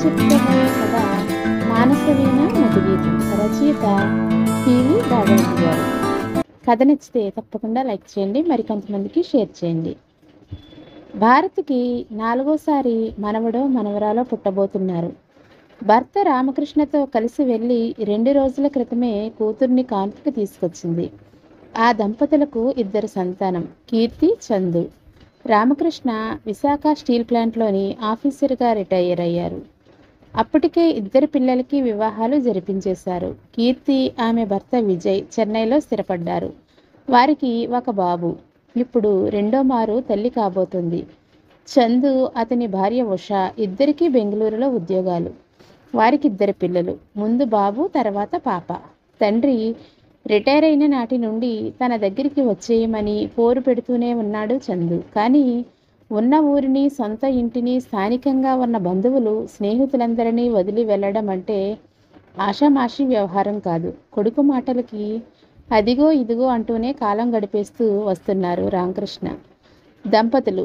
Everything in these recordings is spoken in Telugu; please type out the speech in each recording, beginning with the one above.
చెప్పుకోబోయే కథ మానసవీణ మధుగీతం రచయిత పివి దాగంటి గారు కథ నచ్చితే తప్పకుండా లైక్ చేయండి మరి కొంతమందికి షేర్ చేయండి భారత్కి నాలుగోసారి మనవడో మనవరాలో పుట్టబోతున్నారు భర్త రామకృష్ణతో కలిసి వెళ్ళి రెండు రోజుల క్రితమే కూతుర్ని కాన్పుకి తీసుకొచ్చింది ఆ దంపతులకు ఇద్దరు సంతానం కీర్తి చందు రామకృష్ణ విశాఖ స్టీల్ ప్లాంట్లోని ఆఫీసర్గా రిటైర్ అయ్యారు అప్పటికే ఇద్దరు పిల్లలకి వివాహాలు జరిపించేశారు కీర్తి ఆమె భర్త విజయ్ చెన్నైలో స్థిరపడ్డారు వారికి ఒక బాబు ఇప్పుడు రెండో మారు తల్లి కాబోతుంది చందు అతని భార్య ఉష ఇద్దరికీ బెంగళూరులో ఉద్యోగాలు వారికి ఇద్దరు పిల్లలు ముందు బాబు తర్వాత పాప తండ్రి రిటైర్ అయిన నాటి నుండి తన దగ్గరికి వచ్చేయమని పోరు పెడుతూనే ఉన్నాడు చందు కానీ ఉన్న ఊరిని సొంత ఇంటిని స్థానికంగా ఉన్న బంధువులు స్నేహితులందరినీ వదిలి వెళ్ళడం అంటే ఆషామాషి వ్యవహారం కాదు కొడుకు మాటలకి అదిగో ఇదిగో అంటూనే కాలం గడిపేస్తూ వస్తున్నారు రామకృష్ణ దంపతులు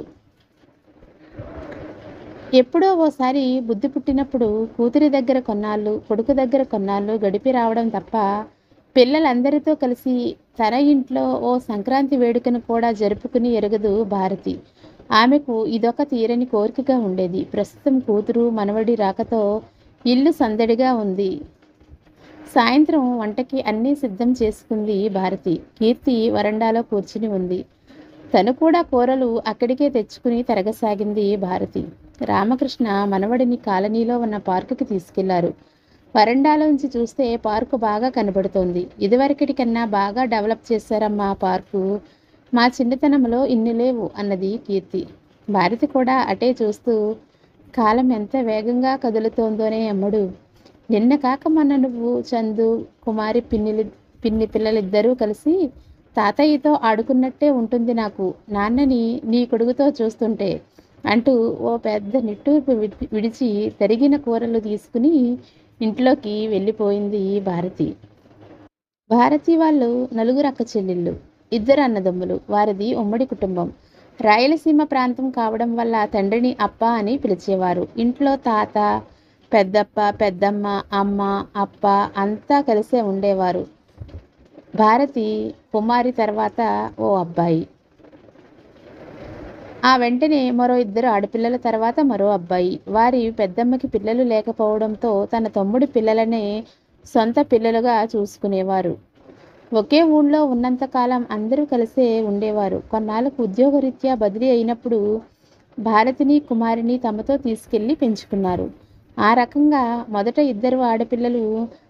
ఎప్పుడో ఓసారి బుద్ధి పుట్టినప్పుడు కూతురి దగ్గర కొన్నాళ్ళు కొడుకు దగ్గర కొన్నాళ్ళు గడిపి రావడం తప్ప పిల్లలందరితో కలిసి తన ఇంట్లో ఓ సంక్రాంతి వేడుకను కూడా జరుపుకుని ఎరగదు భారతి ఆమెకు ఇదొక తీరని కోరికగా ఉండేది ప్రస్తుతం కూతురు మనవడి రాకతో ఇల్లు సందడిగా ఉంది సాయంత్రం వంటకి అన్నీ సిద్ధం చేసుకుంది భారతి కీర్తి వరండాలో కూర్చుని ఉంది తను కూడా కూరలు అక్కడికే తెచ్చుకుని తరగసాగింది భారతి రామకృష్ణ మనవడిని కాలనీలో ఉన్న పార్కుకి తీసుకెళ్లారు వరండాలోంచి చూస్తే పార్కు బాగా కనబడుతోంది ఇదివరకటి కన్నా బాగా డెవలప్ చేశారమ్మా ఆ పార్కు మా చిన్నతనంలో ఇన్ని లేవు అన్నది కీర్తి భారతి కూడా అటే చూస్తూ కాలం ఎంత వేగంగా కదులుతోందోనే అమ్మడు నిన్న కాక మొన్న నువ్వు చందు కుమారి పిన్నిలి పిన్ని పిల్లలిద్దరూ కలిసి తాతయ్యతో ఆడుకున్నట్టే ఉంటుంది నాకు నాన్నని నీ కొడుకుతో చూస్తుంటే అంటూ ఓ పెద్ద నిట్టూర్పు విడి- విడిచి తరిగిన కూరలు తీసుకుని ఇంట్లోకి వెళ్ళిపోయింది భారతి భారతి వాళ్ళు నలుగురు అక్క చెల్లెళ్ళు ఇద్దరు అన్నదమ్ములు వారిది ఉమ్మడి కుటుంబం రాయలసీమ ప్రాంతం కావడం వల్ల తండ్రిని అప్ప అని పిలిచేవారు ఇంట్లో తాత పెద్దప్ప పెద్దమ్మ అమ్మ అప్ప అంతా కలిసే ఉండేవారు భారతి కుమారి తర్వాత ఓ అబ్బాయి ఆ వెంటనే మరో ఇద్దరు ఆడపిల్లల తర్వాత మరో అబ్బాయి వారి పెద్దమ్మకి పిల్లలు లేకపోవడంతో తన తమ్ముడి పిల్లలనే సొంత పిల్లలుగా చూసుకునేవారు ఒకే ఊళ్ళో ఉన్నంతకాలం అందరూ కలిసే ఉండేవారు కొన్నాళ్ళకు ఉద్యోగరీత్యా బదిలీ అయినప్పుడు భారతిని కుమారిని తమతో తీసుకెళ్లి పెంచుకున్నారు ఆ రకంగా మొదట ఇద్దరు ఆడపిల్లలు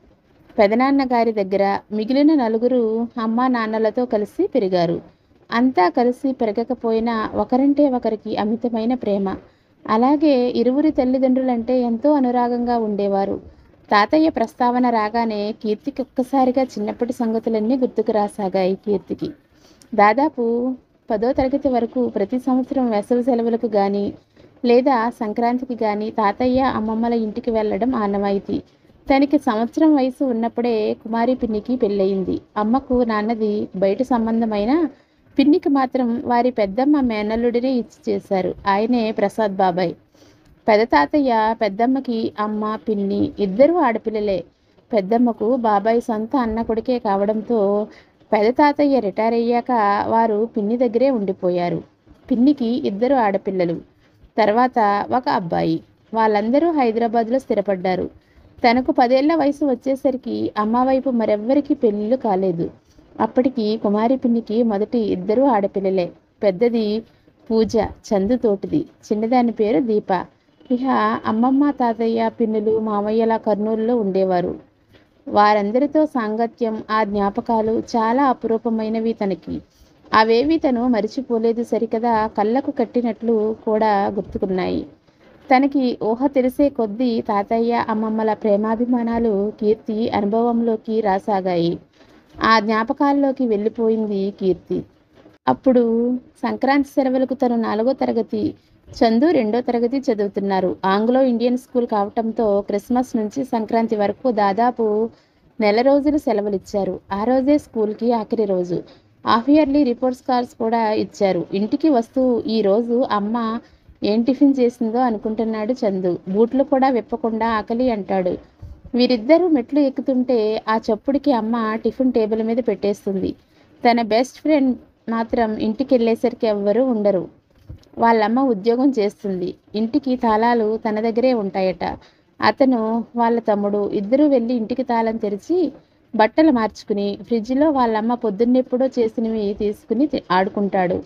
పెదనాన్న గారి దగ్గర మిగిలిన నలుగురు అమ్మా నాన్నలతో కలిసి పెరిగారు అంతా కలిసి పెరగకపోయినా ఒకరంటే ఒకరికి అమితమైన ప్రేమ అలాగే ఇరువురి తల్లిదండ్రులంటే ఎంతో అనురాగంగా ఉండేవారు తాతయ్య ప్రస్తావన రాగానే కీర్తికి ఒక్కసారిగా చిన్నప్పటి సంగతులన్నీ గుర్తుకు రాసాగాయి కీర్తికి దాదాపు పదో తరగతి వరకు ప్రతి సంవత్సరం వేసవి సెలవులకు కానీ లేదా సంక్రాంతికి కానీ తాతయ్య అమ్మమ్మల ఇంటికి వెళ్ళడం ఆనవాయితీ తనకి సంవత్సరం వయసు ఉన్నప్పుడే కుమారి పిన్నికి పెళ్ళయింది అమ్మకు నాన్నది బయట సంబంధమైన పిన్నికి మాత్రం వారి పెద్దమ్మ మేనల్లుడినే ఇచ్చి చేశారు ఆయనే ప్రసాద్ బాబాయ్ పెద్ద తాతయ్య పెద్దమ్మకి అమ్మ పిన్ని ఇద్దరు ఆడపిల్లలే పెద్దమ్మకు బాబాయ్ సొంత అన్న కొడుకే కావడంతో పెద్ద తాతయ్య రిటైర్ అయ్యాక వారు పిన్ని దగ్గరే ఉండిపోయారు పిన్నికి ఇద్దరు ఆడపిల్లలు తర్వాత ఒక అబ్బాయి వాళ్ళందరూ హైదరాబాద్లో స్థిరపడ్డారు తనకు పదేళ్ల వయసు వచ్చేసరికి అమ్మ వైపు మరెవ్వరికీ పెళ్ళిళ్ళు కాలేదు అప్పటికి కుమారి పిన్నికి మొదటి ఇద్దరు ఆడపిల్లలే పెద్దది పూజ చందు తోటిది చిన్నదాని పేరు దీప ఇహ అమ్మమ్మ తాతయ్య పిన్నులు మామయ్యల కర్నూలులో ఉండేవారు వారందరితో సాంగత్యం ఆ జ్ఞాపకాలు చాలా అపురూపమైనవి తనకి అవేవి తను మరిచిపోలేదు సరికదా కళ్ళకు కట్టినట్లు కూడా గుర్తుకున్నాయి తనకి ఊహ తెలిసే కొద్దీ తాతయ్య అమ్మమ్మల ప్రేమాభిమానాలు కీర్తి అనుభవంలోకి రాసాగాయి ఆ జ్ఞాపకాల్లోకి వెళ్ళిపోయింది కీర్తి అప్పుడు సంక్రాంతి సెలవులకు తను నాలుగో తరగతి చందు రెండో తరగతి చదువుతున్నారు ఆంగ్లో ఇండియన్ స్కూల్ కావటంతో క్రిస్మస్ నుంచి సంక్రాంతి వరకు దాదాపు నెల రోజులు సెలవులు ఇచ్చారు ఆ రోజే స్కూల్కి ఆఖరి రోజు హాఫ్ ఇయర్లీ రిపోర్ట్స్ కార్డ్స్ కూడా ఇచ్చారు ఇంటికి వస్తూ ఈ రోజు అమ్మ ఏం టిఫిన్ చేసిందో అనుకుంటున్నాడు చందు బూట్లు కూడా విప్పకుండా ఆకలి అంటాడు వీరిద్దరూ మెట్లు ఎక్కుతుంటే ఆ చప్పుడికి అమ్మ టిఫిన్ టేబుల్ మీద పెట్టేస్తుంది తన బెస్ట్ ఫ్రెండ్ మాత్రం ఇంటికి వెళ్ళేసరికి ఎవ్వరూ ఉండరు వాళ్ళమ్మ ఉద్యోగం చేస్తుంది ఇంటికి తాళాలు తన దగ్గరే ఉంటాయట అతను వాళ్ళ తమ్ముడు ఇద్దరూ వెళ్ళి ఇంటికి తాళం తెరిచి బట్టలు మార్చుకుని ఫ్రిడ్జ్లో వాళ్ళమ్మ పొద్దున్నెప్పుడో చేసినవి తీసుకుని తి- ఆడుకుంటాడు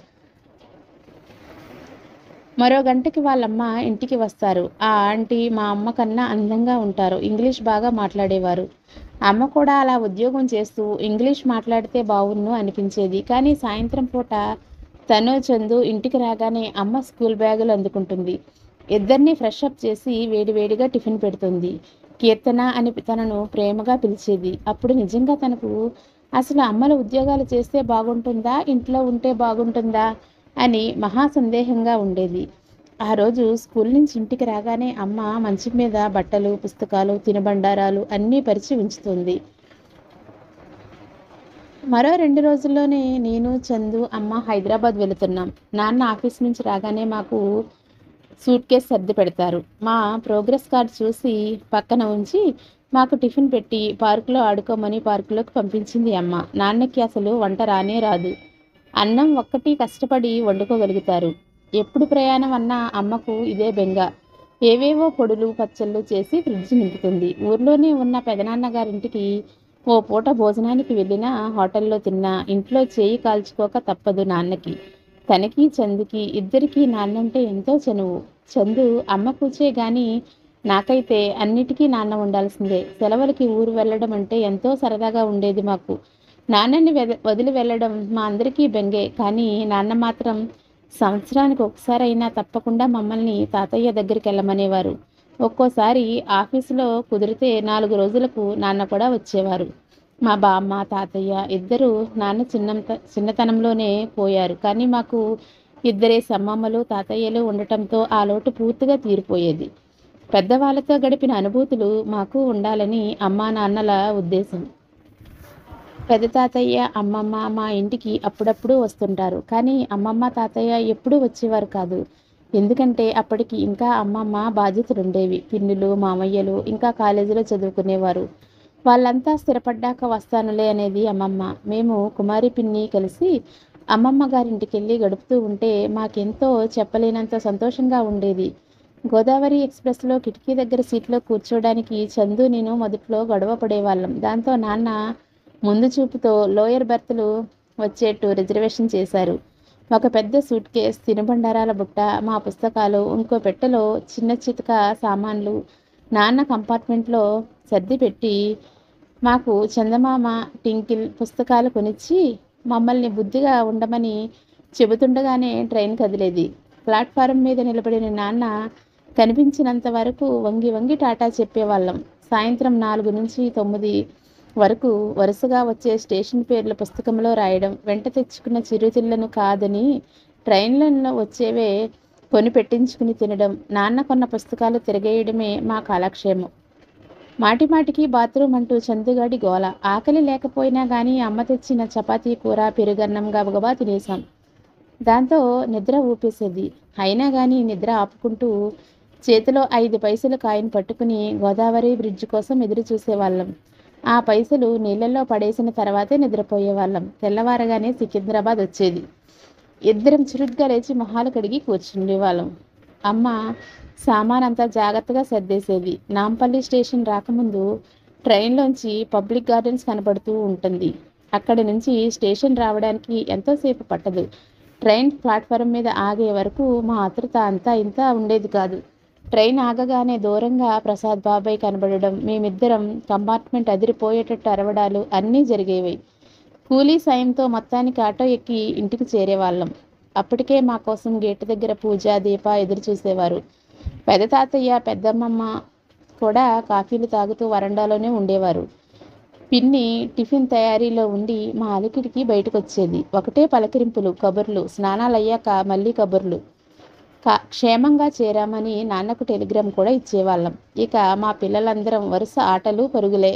మరో గంటకి వాళ్ళమ్మ ఇంటికి వస్తారు ఆ ఆంటీ మా అమ్మ కన్నా అందంగా ఉంటారు ఇంగ్లీష్ బాగా మాట్లాడేవారు అమ్మ కూడా అలా ఉద్యోగం చేస్తూ ఇంగ్లీష్ మాట్లాడితే బాగున్ను అనిపించేది కానీ సాయంత్రం పూట తను చందు ఇంటికి రాగానే అమ్మ స్కూల్ బ్యాగులు అందుకుంటుంది ఇద్దరిని ఫ్రెష్ అప్ చేసి వేడివేడిగా టిఫిన్ పెడుతుంది కీర్తన అని తనను ప్రేమగా పిలిచేది అప్పుడు నిజంగా తనకు అసలు అమ్మల ఉద్యోగాలు చేస్తే బాగుంటుందా ఇంట్లో ఉంటే బాగుంటుందా అని మహా సందేహంగా ఉండేది ఆ రోజు స్కూల్ నుంచి ఇంటికి రాగానే అమ్మ మంచం మీద బట్టలు పుస్తకాలు తినుబండారాలు అన్నీ పరిచి ఉంచుతుంది మరో రెండు రోజుల్లోనే నేను చందు అమ్మ హైదరాబాద్ వెళుతున్నాం నాన్న ఆఫీస్ నుంచి రాగానే మాకు సూట్ కేస్ సర్ది పెడతారు మా ప్రోగ్రెస్ కార్డ్ చూసి పక్కన ఉంచి మాకు టిఫిన్ పెట్టి పార్కులో ఆడుకోమని పార్కులోకి పంపించింది అమ్మ నాన్నకి అసలు వంట రానే రాదు అన్నం ఒక్కటి కష్టపడి వండుకోగలుగుతారు ఎప్పుడు ప్రయాణం అన్నా అమ్మకు ఇదే బెంగ ఏవేవో పొడులు పచ్చళ్ళు చేసి ఫ్రిడ్జ్ నింపుతుంది ఊర్లోనే ఉన్న పెదనాన్న గారింటికి ఓ పూట భోజనానికి వెళ్ళినా హోటల్లో తిన్నా ఇంట్లో చేయి కాల్చుకోక తప్పదు నాన్నకి తనకి చందుకి ఇద్దరికీ నాన్నంటే ఎంతో చనువు చందు అమ్మ కూర్చే గాని నాకైతే అన్నిటికీ నాన్న ఉండాల్సిందే సెలవులకి ఊరు వెళ్ళడం అంటే ఎంతో సరదాగా ఉండేది మాకు నాన్నని వెద- వదిలి వెళ్ళడం మా అందరికీ బెంగే కానీ నాన్న మాత్రం సంవత్సరానికి ఒకసారైనా తప్పకుండా మమ్మల్ని తాతయ్య దగ్గరికి వెళ్ళమనేవారు ఒక్కోసారి ఆఫీసులో కుదిరితే నాలుగు రోజులకు నాన్న కూడా వచ్చేవారు మా బామ్మ తాతయ్య ఇద్దరు నాన్న చిన్న చిన్నతనంలోనే పోయారు కానీ మాకు ఇద్దరే సమ్మమ్మలు తాతయ్యలు ఉండటంతో ఆ లోటు పూర్తిగా తీరిపోయేది పెద్దవాళ్ళతో గడిపిన అనుభూతులు మాకు ఉండాలని అమ్మా నాన్నల ఉద్దేశం పెద్ద తాతయ్య అమ్మమ్మ మా ఇంటికి అప్పుడప్పుడు వస్తుంటారు కానీ అమ్మమ్మ తాతయ్య ఎప్పుడూ వచ్చేవారు కాదు ఎందుకంటే అప్పటికి ఇంకా అమ్మమ్మ బాధ్యతలు ఉండేవి పిన్నులు మామయ్యలు ఇంకా కాలేజీలో చదువుకునేవారు వాళ్ళంతా స్థిరపడ్డాక వస్తానులే అనేది అమ్మమ్మ మేము కుమారి పిన్ని కలిసి అమ్మమ్మ గారింటికి వెళ్ళి గడుపుతూ ఉంటే మాకెంతో చెప్పలేనంత సంతోషంగా ఉండేది గోదావరి ఎక్స్ప్రెస్లో కిటికీ దగ్గర సీట్లో కూర్చోడానికి చందు నేను మొదట్లో గొడవ పడేవాళ్ళం దాంతో నాన్న ముందు చూపుతో లోయర్ బెర్త్లు వచ్చేట్టు రిజర్వేషన్ చేశారు ఒక పెద్ద సూట్ కేస్ తినుబండారాల బుట్ట మా పుస్తకాలు ఇంకో పెట్టెలో చిన్న చితక సామాన్లు నాన్న కంపార్ట్మెంట్లో సర్ది పెట్టి మాకు చందమామ టింకిల్ పుస్తకాలు కొనిచ్చి మమ్మల్ని బుద్ధిగా ఉండమని చెబుతుండగానే ట్రైన్ కదిలేది ప్లాట్ఫారం మీద నిలబడిన నాన్న కనిపించినంత వరకు వంగి వంగి టాటా చెప్పేవాళ్ళం సాయంత్రం నాలుగు నుంచి తొమ్మిది వరకు వరుసగా వచ్చే స్టేషన్ పేర్ల పుస్తకంలో రాయడం వెంట తెచ్చుకున్న చిరుతిళ్లను కాదని ట్రైన్లలో వచ్చేవే కొని పెట్టించుకుని తినడం నాన్న కొన్న పుస్తకాలు తిరగేయడమే మా కాలక్షేమం మాటి మాటికి బాత్రూమ్ అంటూ చందుగాడి గోల ఆకలి లేకపోయినా కానీ అమ్మ తెచ్చిన చపాతీ కూర పెరుగన్నం గబగబా తినేసాం దాంతో నిద్ర ఊపేసేది అయినా కానీ నిద్ర ఆపుకుంటూ చేతిలో ఐదు పైసలు కాయిన్ పట్టుకుని గోదావరి బ్రిడ్జ్ కోసం ఎదురు చూసేవాళ్ళం ఆ పైసలు నీళ్ళల్లో పడేసిన తర్వాతే నిద్రపోయేవాళ్ళం తెల్లవారగానే సికింద్రాబాద్ వచ్చేది ఇద్దరం చురుగ్గా లేచి మొహాలు కడిగి కూర్చుండేవాళ్ళం అమ్మ సామానంతా జాగ్రత్తగా సర్దేసేది నాంపల్లి స్టేషన్ రాకముందు ట్రైన్లోంచి పబ్లిక్ గార్డెన్స్ కనబడుతూ ఉంటుంది అక్కడి నుంచి స్టేషన్ రావడానికి ఎంతోసేపు పట్టదు ట్రైన్ ప్లాట్ఫారం మీద ఆగే వరకు మా ఆతృత అంతా ఇంత ఉండేది కాదు ట్రైన్ ఆగగానే దూరంగా ప్రసాద్ బాబాయ్ కనబడడం మేమిద్దరం కంపార్ట్మెంట్ అదిరిపోయేటట్టు అరవడాలు అన్నీ జరిగేవి కూలీ సాయంతో మొత్తానికి ఆటో ఎక్కి ఇంటికి చేరేవాళ్ళం అప్పటికే మా కోసం గేటు దగ్గర పూజ దీప ఎదురు చూసేవారు పెద్ద తాతయ్య పెద్దమ్మమ్మ కూడా కాఫీలు తాగుతూ వరండాలోనే ఉండేవారు పిన్ని టిఫిన్ తయారీలో ఉండి మా అలికిడికి బయటకు వచ్చేది ఒకటే పలకరింపులు కబుర్లు స్నానాలు అయ్యాక మళ్ళీ కబుర్లు కా క్షేమంగా చేరామని నాన్నకు టెలిగ్రామ్ కూడా ఇచ్చేవాళ్ళం ఇక మా పిల్లలందరం వరుస ఆటలు పరుగులే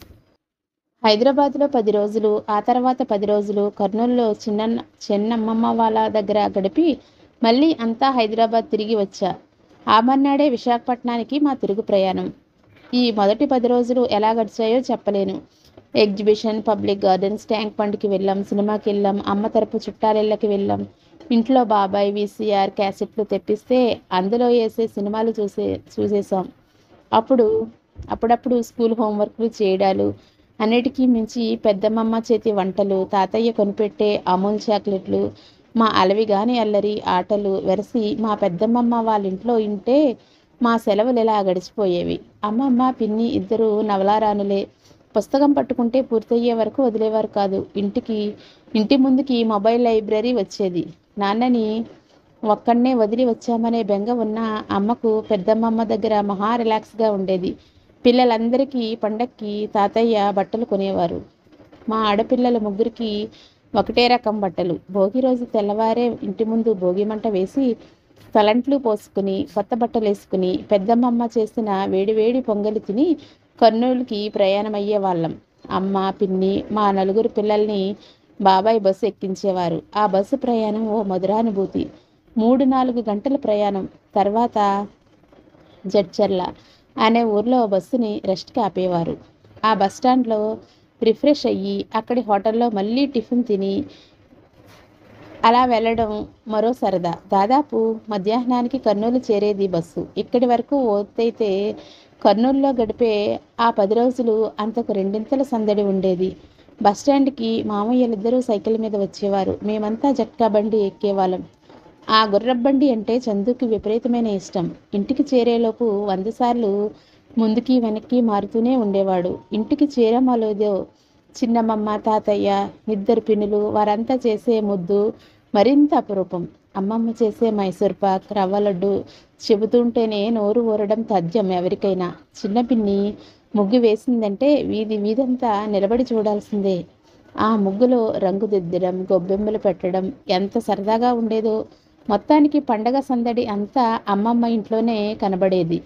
హైదరాబాద్లో పది రోజులు ఆ తర్వాత పది రోజులు కర్నూలులో చిన్న చిన్నమ్మమ్మ వాళ్ళ దగ్గర గడిపి మళ్ళీ అంతా హైదరాబాద్ తిరిగి వచ్చా ఆ మర్నాడే విశాఖపట్నానికి మా తిరుగు ప్రయాణం ఈ మొదటి పది రోజులు ఎలా గడిచాయో చెప్పలేను ఎగ్జిబిషన్ పబ్లిక్ గార్డెన్స్ ట్యాంక్ బండ్కి వెళ్ళాం సినిమాకి వెళ్ళాం అమ్మ తరపు చుట్టాలిళ్ళకి వెళ్ళాం ఇంట్లో బాబాయ్ వీసీఆర్ క్యాసెట్లు తెప్పిస్తే అందులో వేసే సినిమాలు చూసే చూసేసాం అప్పుడు అప్పుడప్పుడు స్కూల్ హోంవర్క్లు చేయడాలు అన్నిటికీ మించి పెద్దమ్మమ్మ చేతి వంటలు తాతయ్య కొనిపెట్టే అమూల్ చాక్లెట్లు మా అలవి గాని అల్లరి ఆటలు వెరసి మా పెద్దమ్మమ్మ వాళ్ళ ఇంట్లో ఇంటే మా సెలవులు ఇలా గడిచిపోయేవి అమ్మమ్మ పిన్ని ఇద్దరు నవలారానులే పుస్తకం పట్టుకుంటే పూర్తయ్యే వరకు వదిలేవారు కాదు ఇంటికి ఇంటి ముందుకి మొబైల్ లైబ్రరీ వచ్చేది నాన్నని ఒక్కడనే వదిలి వచ్చామనే బెంగ ఉన్న అమ్మకు పెద్దమ్మమ్మ దగ్గర మహా రిలాక్స్గా ఉండేది పిల్లలందరికీ పండక్కి తాతయ్య బట్టలు కొనేవారు మా ఆడపిల్లల ముగ్గురికి ఒకటే రకం బట్టలు భోగి రోజు తెల్లవారే ఇంటి ముందు భోగి మంట వేసి తలంట్లు పోసుకుని కొత్త బట్టలు వేసుకుని పెద్దమ్మమ్మ చేసిన వేడివేడి పొంగలి తిని కర్నూలుకి ప్రయాణమయ్యే వాళ్ళం అమ్మ పిన్ని మా నలుగురు పిల్లల్ని బాబాయ్ బస్సు ఎక్కించేవారు ఆ బస్సు ప్రయాణం ఓ మధురానుభూతి మూడు నాలుగు గంటల ప్రయాణం తర్వాత జడ్చర్ల అనే ఊర్లో బస్సుని రెస్ట్కి ఆపేవారు ఆ బస్ స్టాండ్లో రిఫ్రెష్ అయ్యి అక్కడి హోటల్లో మళ్ళీ టిఫిన్ తిని అలా వెళ్ళడం మరో సరదా దాదాపు మధ్యాహ్నానికి కర్నూలు చేరేది బస్సు ఇక్కడి వరకు ఓతైతే కర్నూలులో గడిపే ఆ పది రోజులు అంతకు రెండింతల సందడి ఉండేది బస్టాండ్కి మామయ్యలిద్దరూ సైకిల్ మీద వచ్చేవారు మేమంతా జట్కా బండి ఎక్కేవాళ్ళం ఆ గుర్రబండి అంటే చందుకి విపరీతమైన ఇష్టం ఇంటికి చేరేలోపు వంద సార్లు ముందుకి వెనక్కి మారుతూనే ఉండేవాడు ఇంటికి చేరమలోదో చిన్నమ్మమ్మ తాతయ్య ఇద్దరు పిన్నులు వారంతా చేసే ముద్దు మరింత అపురూపం అమ్మమ్మ చేసే మైసూర్ పాక్ రవ్వ లడ్డు చెబుతుంటేనే నోరు ఊరడం తథ్యం ఎవరికైనా చిన్న పిన్ని ముగ్గు వేసిందంటే వీధి వీధంతా నిలబడి చూడాల్సిందే ఆ ముగ్గులో రంగు దిద్దడం గొబ్బెమ్మలు పెట్టడం ఎంత సరదాగా ఉండేదో మొత్తానికి పండగ సందడి అంతా అమ్మమ్మ ఇంట్లోనే కనబడేది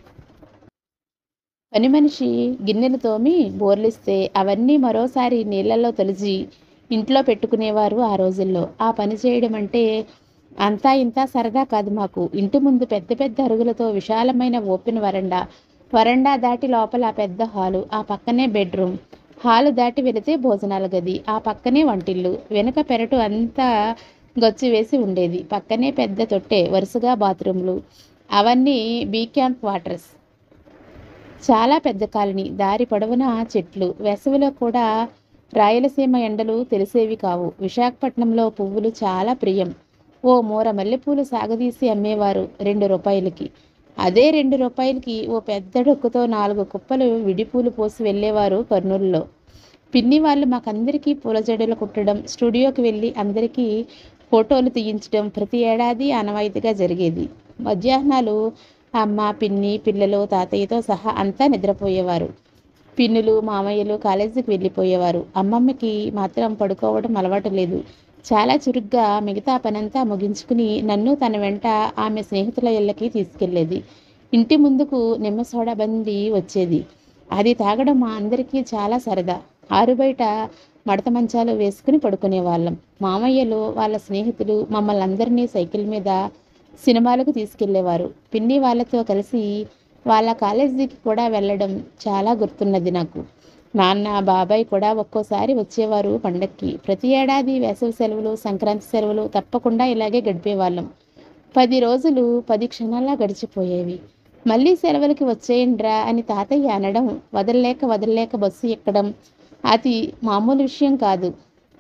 పని మనిషి గిన్నెలు తోమి బోర్లిస్తే అవన్నీ మరోసారి నీళ్ళల్లో తొలిచి ఇంట్లో పెట్టుకునేవారు ఆ రోజుల్లో ఆ పని చేయడం అంటే అంతా ఇంత సరదా కాదు మాకు ఇంటి ముందు పెద్ద పెద్ద అరుగులతో విశాలమైన ఓపెన్ వరండా వరండా దాటి లోపల పెద్ద హాలు ఆ పక్కనే బెడ్రూమ్ హాలు దాటి వెళితే భోజనాల గది ఆ పక్కనే వంటిల్లు వెనుక పెరటు అంతా గచ్చు వేసి ఉండేది పక్కనే పెద్ద తొట్టె వరుసగా బాత్రూమ్లు అవన్నీ బీ క్యాంప్ వాటర్స్ చాలా పెద్ద కాలనీ దారి పొడవునా చెట్లు వేసవిలో కూడా రాయలసీమ ఎండలు తెలిసేవి కావు విశాఖపట్నంలో పువ్వులు చాలా ప్రియం ఓ మూర మల్లెపూలు సాగదీసి అమ్మేవారు రెండు రూపాయలకి అదే రెండు రూపాయలకి ఓ పెద్ద డొక్కుతో నాలుగు కుప్పలు విడిపూలు పోసి వెళ్ళేవారు కర్నూలులో పిన్ని వాళ్ళు మాకందరికీ పూల జడలు కుట్టడం స్టూడియోకి వెళ్ళి అందరికీ ఫోటోలు తీయించడం ప్రతి ఏడాది ఆనవాయితీగా జరిగేది మధ్యాహ్నాలు అమ్మ పిన్ని పిల్లలు తాతయ్యతో సహా అంతా నిద్రపోయేవారు పిన్నులు మామయ్యలు కాలేజీకి వెళ్ళిపోయేవారు అమ్మమ్మకి మాత్రం పడుకోవడం అలవాటు లేదు చాలా చురుగ్గా మిగతా పనంతా ముగించుకుని నన్ను తన వెంట ఆమె స్నేహితుల ఇళ్ళకి తీసుకెళ్లేది ఇంటి ముందుకు నిమ్మ సోడా బండి వచ్చేది అది తాగడం మా అందరికీ చాలా సరదా ఆరు బయట మడత మంచాలు వేసుకుని పడుకునేవాళ్ళం మామయ్యలు వాళ్ళ స్నేహితులు మమ్మల్ని అందరినీ సైకిల్ మీద సినిమాలకు తీసుకెళ్లేవారు పిన్ని వాళ్ళతో కలిసి వాళ్ళ కాలేజీకి కూడా వెళ్ళడం చాలా గుర్తున్నది నాకు నాన్న బాబాయ్ కూడా ఒక్కోసారి వచ్చేవారు పండక్కి ప్రతి ఏడాది వేసవి సెలవులు సంక్రాంతి సెలవులు తప్పకుండా ఇలాగే గడిపేవాళ్ళం పది రోజులు పది క్షణాల్లో గడిచిపోయేవి మళ్ళీ సెలవులకి వచ్చేయండ్రా అని తాతయ్య అనడం వదలలేక వదలలేక బస్సు ఎక్కడం అది మామూలు విషయం కాదు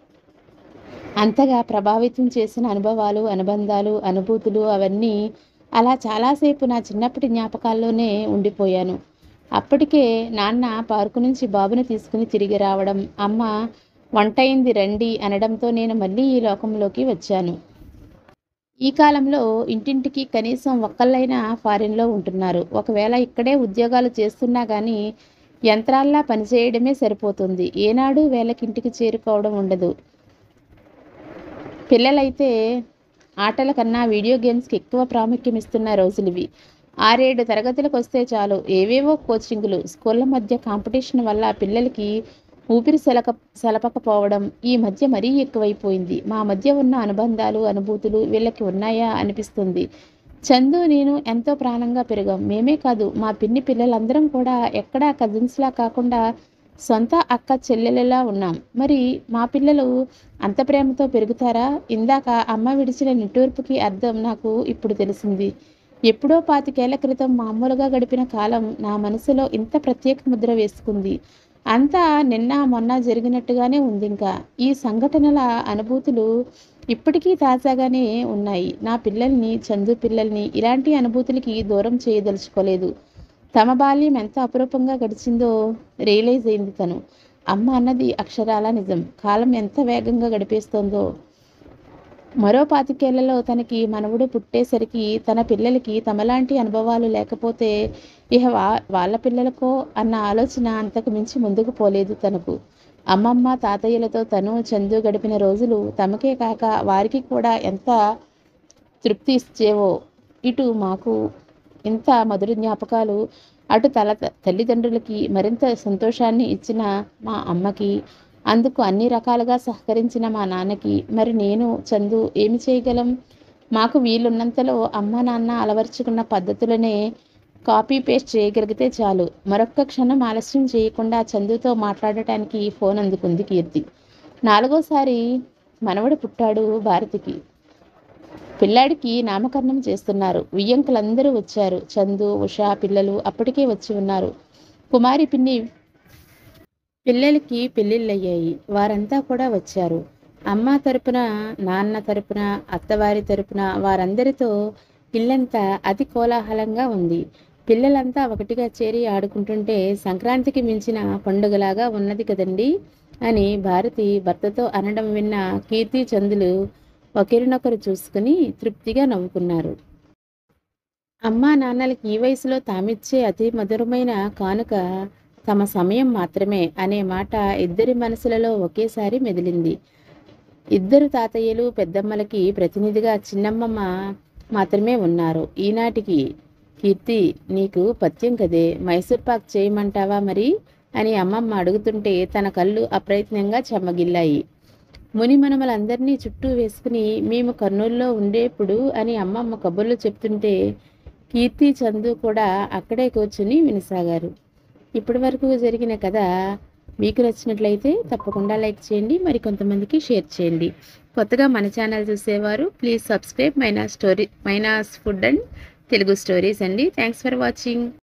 అంతగా ప్రభావితం చేసిన అనుభవాలు అనుబంధాలు అనుభూతులు అవన్నీ అలా చాలాసేపు నా చిన్నప్పటి జ్ఞాపకాల్లోనే ఉండిపోయాను అప్పటికే నాన్న పార్కు నుంచి బాబుని తీసుకుని తిరిగి రావడం అమ్మ వంటయింది రండి అనడంతో నేను మళ్ళీ ఈ లోకంలోకి వచ్చాను ఈ కాలంలో ఇంటింటికి కనీసం ఒక్కళ్ళైనా ఫారిన్లో ఉంటున్నారు ఒకవేళ ఇక్కడే ఉద్యోగాలు చేస్తున్నా కానీ యంత్రాల్లా పనిచేయడమే సరిపోతుంది ఏనాడు వేళకింటికి చేరుకోవడం ఉండదు పిల్లలైతే ఆటల కన్నా వీడియో గేమ్స్కి ఎక్కువ ప్రాముఖ్యం ఇస్తున్న రోజులు ఇవి ఆరేడు తరగతులకు వస్తే చాలు ఏవేవో కోచింగ్లు స్కూళ్ళ మధ్య కాంపిటీషన్ వల్ల పిల్లలకి ఊపిరి సెలక సెలపకపోవడం ఈ మధ్య మరీ ఎక్కువైపోయింది మా మధ్య ఉన్న అనుబంధాలు అనుభూతులు వీళ్ళకి ఉన్నాయా అనిపిస్తుంది చందు నేను ఎంతో ప్రాణంగా పెరిగాం మేమే కాదు మా పిన్ని పిల్లలందరం కూడా ఎక్కడా కజిన్స్లా కాకుండా సొంత అక్క చెల్లెలలా ఉన్నాం మరి మా పిల్లలు అంత ప్రేమతో పెరుగుతారా ఇందాక అమ్మ విడిచిన నిట్టూర్పుకి అర్థం నాకు ఇప్పుడు తెలిసింది ఎప్పుడో పాతికేళ్ల క్రితం మామూలుగా గడిపిన కాలం నా మనసులో ఇంత ప్రత్యేక ముద్ర వేసుకుంది అంతా నిన్న మొన్న జరిగినట్టుగానే ఉంది ఇంకా ఈ సంఘటనల అనుభూతులు ఇప్పటికీ తాజాగానే ఉన్నాయి నా పిల్లల్ని చందు పిల్లల్ని ఇలాంటి అనుభూతులకి దూరం చేయదలుచుకోలేదు తమ బాల్యం ఎంత అపురూపంగా గడిచిందో రియలైజ్ అయింది తను అమ్మ అన్నది అక్షరాల నిజం కాలం ఎంత వేగంగా గడిపేస్తోందో మరో పాతికేళ్లలో తనకి మనవుడు పుట్టేసరికి తన పిల్లలకి తమలాంటి అనుభవాలు లేకపోతే ఇహ వా వాళ్ళ పిల్లలకో అన్న ఆలోచన అంతకు మించి ముందుకు పోలేదు తనకు అమ్మమ్మ తాతయ్యలతో తను చందు గడిపిన రోజులు తమకే కాక వారికి కూడా ఎంత తృప్తి ఇచ్చేవో ఇటు మాకు ఇంత మధుర జ్ఞాపకాలు అటు తల తల్లిదండ్రులకి మరింత సంతోషాన్ని ఇచ్చిన మా అమ్మకి అందుకు అన్ని రకాలుగా సహకరించిన మా నాన్నకి మరి నేను చందు ఏమి చేయగలం మాకు వీలున్నంతలో అమ్మ నాన్న అలవర్చుకున్న పద్ధతులనే కాపీ పేస్ట్ చేయగలిగితే చాలు మరొక్క క్షణం ఆలస్యం చేయకుండా చందుతో మాట్లాడటానికి ఫోన్ అందుకుంది కీర్తి నాలుగోసారి మనవడు పుట్టాడు భారతికి పిల్లాడికి నామకరణం చేస్తున్నారు వియ్యంకులందరూ వచ్చారు చందు ఉషా పిల్లలు అప్పటికే వచ్చి ఉన్నారు కుమారి పిన్ని పిల్లలకి పెళ్ళిళ్ళయ్యాయి వారంతా కూడా వచ్చారు అమ్మ తరపున నాన్న తరపున అత్తవారి తరపున వారందరితో ఇల్లంతా అతి కోలాహలంగా ఉంది పిల్లలంతా ఒకటిగా చేరి ఆడుకుంటుంటే సంక్రాంతికి మించిన పండుగలాగా ఉన్నది కదండి అని భారతి భర్తతో అనడం విన్న కీర్తి చందులు ఒకరినొకరు చూసుకుని తృప్తిగా నవ్వుకున్నారు అమ్మా నాన్నలకి ఈ వయసులో తామిచ్చే అతి మధురమైన కానుక తమ సమయం మాత్రమే అనే మాట ఇద్దరి మనసులలో ఒకేసారి మెదిలింది ఇద్దరు తాతయ్యలు పెద్దమ్మలకి ప్రతినిధిగా చిన్నమ్మమ్మ మాత్రమే ఉన్నారు ఈనాటికి కీర్తి నీకు పత్యం కదే మైసూర్ పాక్ చేయమంటావా మరి అని అమ్మమ్మ అడుగుతుంటే తన కళ్ళు అప్రయత్నంగా చెమ్మగిల్లాయి మునిమనమలందరినీ చుట్టూ వేసుకుని మేము కర్నూలులో ఉండేప్పుడు అని అమ్మమ్మ కబుర్లు చెప్తుంటే కీర్తి చందు కూడా అక్కడే కూర్చుని వినసాగారు ఇప్పటి వరకు జరిగిన కథ మీకు నచ్చినట్లయితే తప్పకుండా లైక్ చేయండి మరి కొంతమందికి షేర్ చేయండి కొత్తగా మన ఛానల్ చూసేవారు please subscribe Maina story Maina's food and Telugu stories అండి థ్యాంక్స్ ఫర్ వాచింగ్